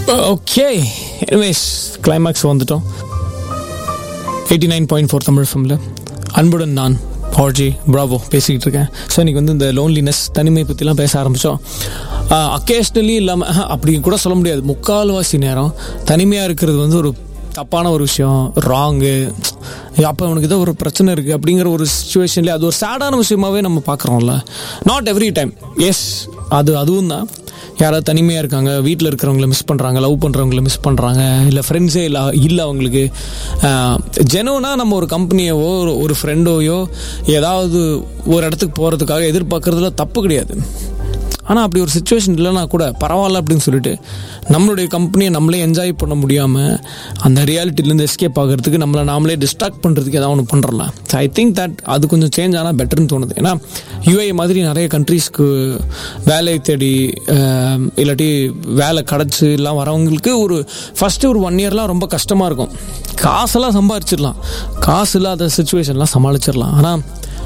okay anyways climax வந்துட்டோம் eighty nine point four Tamil ஃபிலிமில் அன்புடன் நான் ஆர்ஜி ப்ராவோ பேசிக்கிட்டு இருக்கேன் ஸோ இன்றைக்கி வந்து இந்த லோன்லினஸ் தனிமை பற்றிலாம் பேச ஆரம்பித்தோம் அக்கேஷ்னலி இல்லாமல் அப்படி கூட சொல்ல முடியாது முக்கால்வாசி நேரம் தனிமையாக இருக்கிறது வந்து ஒரு தப்பான ஒரு விஷயம் ராங்கு அப்போ அவனுக்கு ஏதோ ஒரு பிரச்சனை இருக்குது அப்படிங்கிற ஒரு சுச்சுவேஷன்லேயே அது ஒரு சேடான விஷயமாவே நம்ம பார்க்குறோம்ல நாட் எவ்ரி டைம் எஸ் அது அதுவும் தான் யாராவது தனிமையாக இருக்காங்க வீட்டில் இருக்கிறவங்கள மிஸ் பண்ணுறாங்க லவ் பண்ணுறவங்கள மிஸ் பண்ணுறாங்க இல்லை ஃப்ரெண்ட்ஸே இல்லை இல்லை அவங்களுக்கு ஜெனுவனா நம்ம ஒரு கம்பெனியவோ ஒரு ஒரு ஃப்ரெண்டோயோ ஏதாவது ஒரு இடத்துக்கு போகிறதுக்காக எதிர்பார்க்குறதுல தப்பு கிடையாது ஆனால் அப்படி ஒரு சுச்சுவேஷன் இல்லைனா கூட பரவாயில்ல அப்படின்னு சொல்லிட்டு நம்மளுடைய கம்பெனியை நம்மளே என்ஜாய் பண்ண முடியாமல் அந்த ரியாலிட்டிலேருந்து எஸ்கேப் ஆகிறதுக்கு நம்மளை நாமளே டிஸ்ட்ராக்ட் பண்ணுறதுக்கு ஏதாவது ஒன்று பண்ணுறலாம் ஸோ ஐ திங்க் தட் அது கொஞ்சம் சேஞ்ச் ஆனால் பெட்டர்னு தோணுது ஏன்னா யூஏ மாதிரி நிறைய கண்ட்ரீஸ்க்கு வேலை தேடி அஹ், இல்லாட்டி வேலை கிடச்சி எல்லாம் வரவங்களுக்கு ஒரு ஃபஸ்ட்டு ஒரு ஒன் இயர்லாம் ரொம்ப கஷ்டமாக இருக்கும் காசெல்லாம் சம்பாரிச்சிடலாம் காசு இல்லாத சுச்சுவேஷன்லாம் சமாளிச்சிடலாம் ஆனால்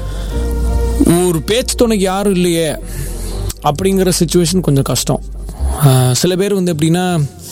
ஒரு பேச்சு துணைக்கு யாரும் இல்லையே அப்படிங்கிற சுச்சுவேஷன் கொஞ்சம் கஷ்டம் ஆஹ் சில பேர் வந்து எப்படின்னா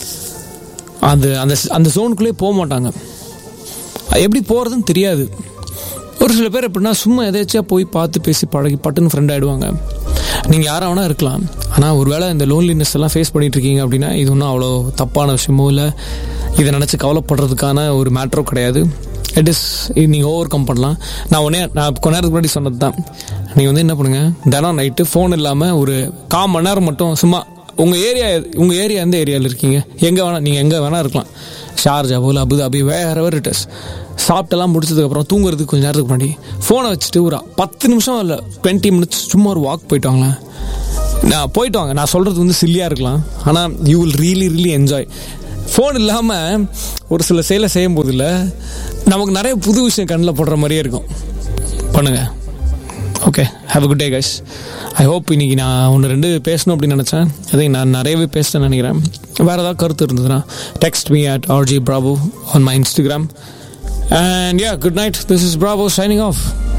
அது அந்த அந்த ஜோனுக்குள்ளே போக மாட்டாங்க அது எப்படி போகிறதுன்னு தெரியாது ஒரு சில பேர் எப்படின்னா சும்மா எதாச்சியாக போய் பார்த்து பேசி பழகி பட்டுன்னு ஃப்ரெண்ட் ஆகிடுவாங்க நீங்கள் யாராக வேணால் இருக்கலாம் ஆனால் ஒருவேளை இந்த லோன்லினஸ் எல்லாம் ஃபேஸ் பண்ணிட்டு இருக்கீங்க அப்படின்னா இது ஒன்றும் அவ்வளோ தப்பான விஷயமோ இல்லை இதை நினச்சி கவலைப்படுறதுக்கான ஒரு மேட்ரோ கிடையாது இட் இஸ் நீங்கள் ஓவர் கம் பண்ணலாம் நான் உடனே நான் கொஞ்ச நேரத்துக்கு முன்னாடி சொன்னது தான் நீங்கள் வந்து என்ன பண்ணுங்கள் தினம் நைட்டு ஃபோன் இல்லாமல் ஒரு கால் மணி நேரம் மட்டும் சும்மா உங்கள் ஏரியா உங்கள் ஏரியா எந்த ஏரியாவில் இருக்கீங்க எங்கே வேணால் நீங்கள் எங்கே வேணால் இருக்கலாம் ஷார்ஜா போல் அபுதாபி வேற இட் இஸ் சாப்பிட்டெல்லாம் முடிச்சதுக்கப்புறம் தூங்குறதுக்கு கொஞ்சம் நேரத்துக்கு முன்னாடி ஃபோனை வச்சுட்டு ஒரு பத்து நிமிஷம் இல்லை டுவெண்ட்டி மினிட்ஸ் சும்மா ஒரு வாக் போயிட்டு வாங்களேன் நான் போயிட்டு வாங்க நான் சொல்கிறது வந்து சில்லியாக இருக்கலாம் ஆனால் you will really really enjoy phone இல்லாமல் ஒரு சில செயலை செய்யும் போதில் நமக்கு நிறைய புது விஷயம் கண்ணில் போடுற மாதிரியே இருக்கும் பண்ணுங்கள் okay have a good day guys I hope இன்னைக்கு நான் ஒன்று ரெண்டு பேசணும் அப்படின்னு நினச்சேன் அதை நான் நிறையவே பேசிட்டேன்னு நினைக்கிறேன் வேறு ஏதாவது கருத்து இருந்ததுன்னா text me at R J Bravo on my Instagram and yeah good night this is Bravo signing of